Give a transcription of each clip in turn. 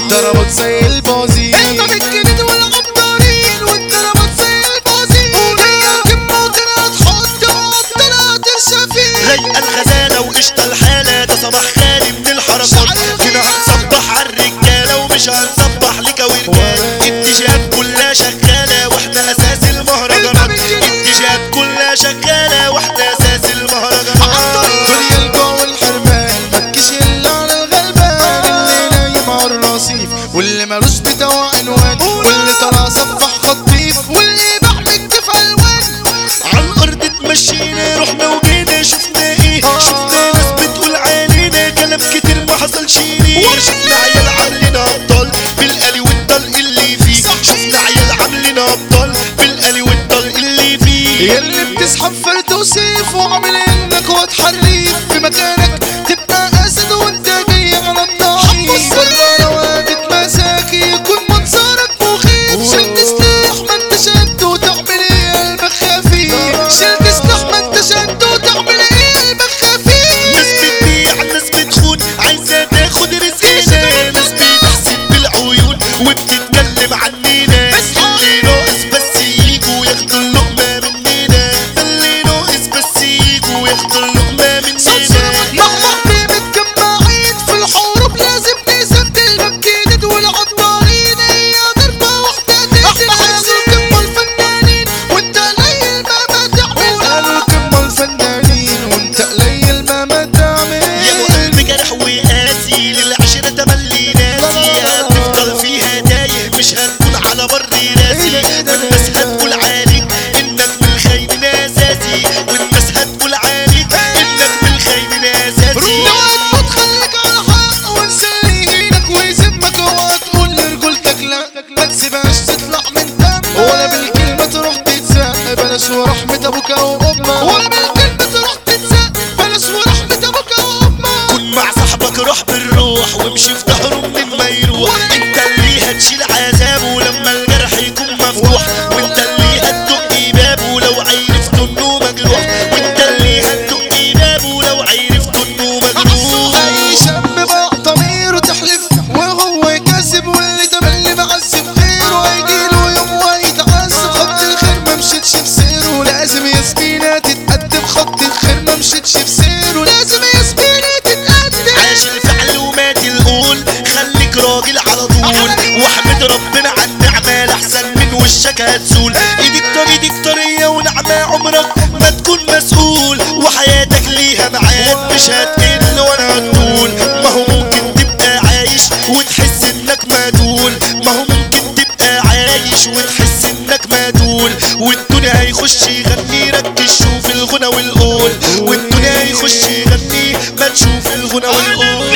والضربات زي البازين الباب الجديد والعطارين والضربات زي البازين هي الكمة وطلعت حط وطلعت الشفيق رايقة الغزالة وقشطة الحالة ده صباح خالي من الحركات هنا هنصبح على الرجالة ومش هنصبح لك ورجال الديجات كلها شغالة واحنا أساس المهرجانات الديجات كلها شغالة واحنا أساس المهرجانات دنيا الجوع والحرمان متكش الا على الغلبان اللي نايم على الرصيف واللي ملوش بتاع عنوان واللي طلع صفح خطيف واللي بعمل كيف الوان على الأرض اتمشينا رحنا وجينا شفنا ايه شفنا ناس بتقول علينا كلام كتير ما حصلش ليه شفنا عيال عاملين أبطال بالقلي والضل اللي فيه شفنا عيال عاملين أبطال بالقلي والضل اللي فيه يلي بتسحب فرد وسيف وعامل انك وتحريف في مكانك تبقى اسد وانت جاي على الضعيف برا روابط مساكي يكون منظرك مخيف شلت سلاح ما انت شد وتعمل ايه قلبك خفيف شلت سلاح ما انت شد وتعمل ايه قلبك خفيف ناس بتبيع ناس بتخون عايزة تاخد رزقنا ناس بتحسد بالعيون وبتتكلم عننا اللي ناقص بس يجوا ياخدوا اللقمة مننا اللي ناقص بس يجوا ياخدوا اللقمة مننا مهما في متجمعين في الحروب لازم نسد الباب جديد والعطارين هي ضربة واحدة تقتل قالوا كم الفنانين وانت قليل ما ما تعمل قالوا كم الفنانين وانت قليل ما ما يا تعمل ابو قلب جرح وقاسي للعشرة تملي ناسي هتفضل فيها تايه مش هتكون على بر راسي والناس هتقول عليك انك من الخاينين اساسي والناس هتقول عليك انك من الخاينين اساسي لو هتموت خليك على حق وانسى اللي يهينك ويذمك وتقول لرجولتك لا ما تسيبهاش تطلع من دم ولا بالكلمة تروح تتزق بلاش ورحمة ابوك او امك ولا بالكلمة تروح تتزق بلاش ورحمة ابوك وامك كن مع صاحبك روح بالروح وامشي في ظهره منين ما يروح انت اللي هتشيل عذابه لما الجرح يكون مفتوح وانت اللي هتدق بابه لو عرفت انه مجروح وانت اللي هتدق بابه لو عرفت انه مجروح اي شاب بقى ضميره تحلف وهو يكذب واللي تملي معذب غيره هيجيله يوم ويتعذب خط الخير ما مشيتش في سيره لازم ياسمينة تتقدم خط الخير ما مشيتش في سيره لازم ياسمينة تتقدم عاش الفعل ومات القول خليك راجل على طول واحمد ربنا على النعمة لأحسن من وشك هتزول ايدك طري ايدك طرية ونعمة عمرك ما تكون مسؤول وحياتك ليها معاد مش هتقل ولا هتطول ما هو ممكن تبقى عايش وتحس انك مدول ما هو ممكن تبقى عايش وتحس انك مدول والدنيا هيخش يغني ركز شوف الغنى والقول والدنيا هيخش يغني ما تشوف الغنى والقول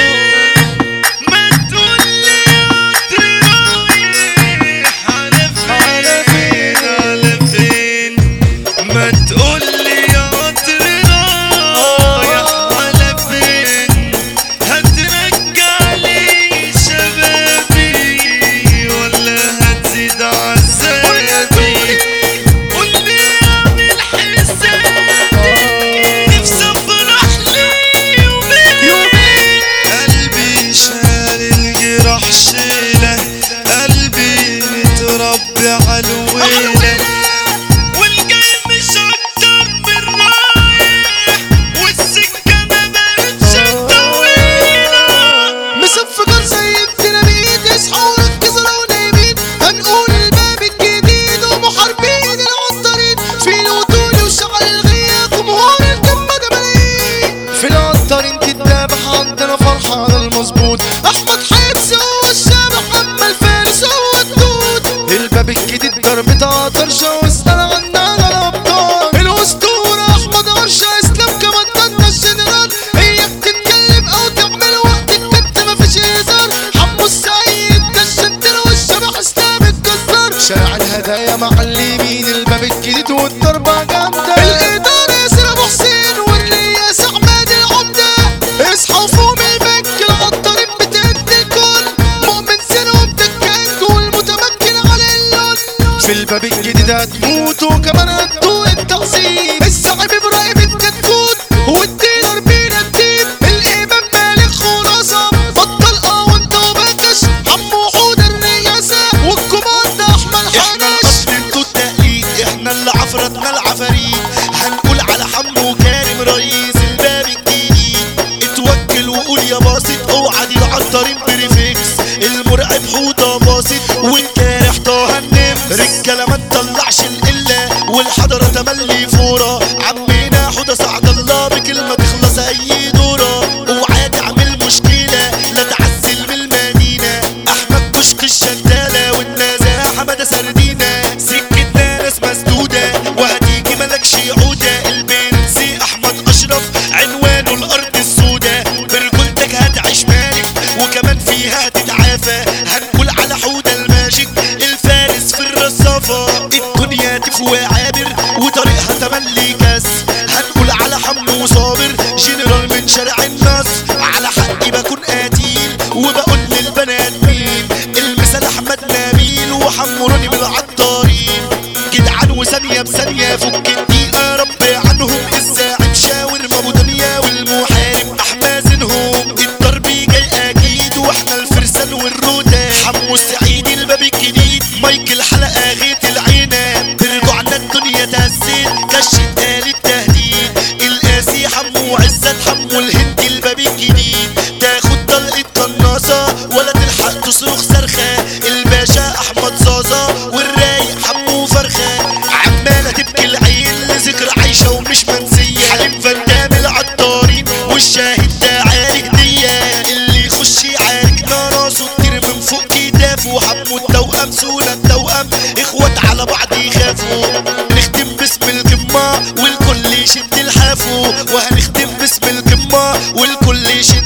ما تقولي رايح على فين على فين ما تقولي يا قطر رايح على فين هترجع لي شبابي ولا هتزيد عذابي قولي اعمل حسابي نفسي افرح لي يومين قلبي شال الجراح شيله قلبي متربي عالويله والجاي مش اكتر من رايح والسكه ما بقتش طويله مصفقات زي الديناميت اصحوا وركزوا لو نايمين هنقول الباب الجديد ومحاربين العنطرين في الوطول وشعر الغية جمهور القمة ده ملايين في العطار انت تدابح عندنا فرحة على المظبوط احمد حبس هو الشبح اما الفارس هو الدود الباب الجديد ضربة طرشة واسأل عنا على الأبطال الاسطورة احمد عرشة اسلام كمان ضد الجنرال اياك تتكلم او تعمل وقت الكت مفيش هزار حمو السعيد ده الشندر والشبح اسلام الجزار شارع الهدايا معلمين الباب الجديد والضربة جامدة الإدارة ياسر أبو حسين والرياس أحمد العمدة اصحوا فوق البنك العطارين بتدي الكل مؤمن سنة وبتكات والمتمكن على اللون في الباب الجديد هتموت وكمان هتدوق التعذيب الصاحب إبراهيم الكتكوت والديلر بينا الدين الإمام مالك خراسة بطل اه وانت وبكش عمو الحوضة باصت والجارح طه النمس رجالة ما تطلعش القلة والحضرة تملي فورة عمنا حوضة سعد الله بكلمة تخلص أي دورة اوعى تعمل مشكلة لا تعزل بالمدينة أحمد كشك الشتالة والنازع حمادة سردينة سكتنا ناس مسدودة وهتيجي ملكش عودة البنسي أحمد أشرف عنوانه الأرض السوداء برجولتك هتعيش مالك وكمان فيها هتتعافى هنقول على حودة الماجيك الفارس في الرصافة الدنيا تفوى عابر وطريقها تملي كاس هنقول على حمو صابر جنرال من شارع النصر على حقي بكون قتيل وبقول للبنات مين المثال احمد نبيل وحمروني بالعطارين جدعان وثانية بثانية فك الدقيقة رب عنهم الزاعم شاور ابو دنيا والمحارب احمازنهم الضرب جاي اكيد واحنا الفرسان والرودة حمو السعيد الباب الجديد مايكل حلقة غيت العينة برجوعنا الدنيا تهزيت كشت آل التهديد القاسي حمو عزت حمو الهند الباب الجديد تاخد طلقة قناصة ولا تلحق تصرخ صرخة الباشا احمد زازا والرايق حمو فرخة عمالة تبكي العين لذكرى عايشة ومش منسية حليم فندام العطارين والشاهد ده عارك هدية اللي يخش يعاركنا راسه كتير من فوق كتافه حمو التوأم سونا التوأم اخوات على بعض يخافوا نختم باسم القمة والكل يشد الحافو وهنختم باسم القمة والكل يشد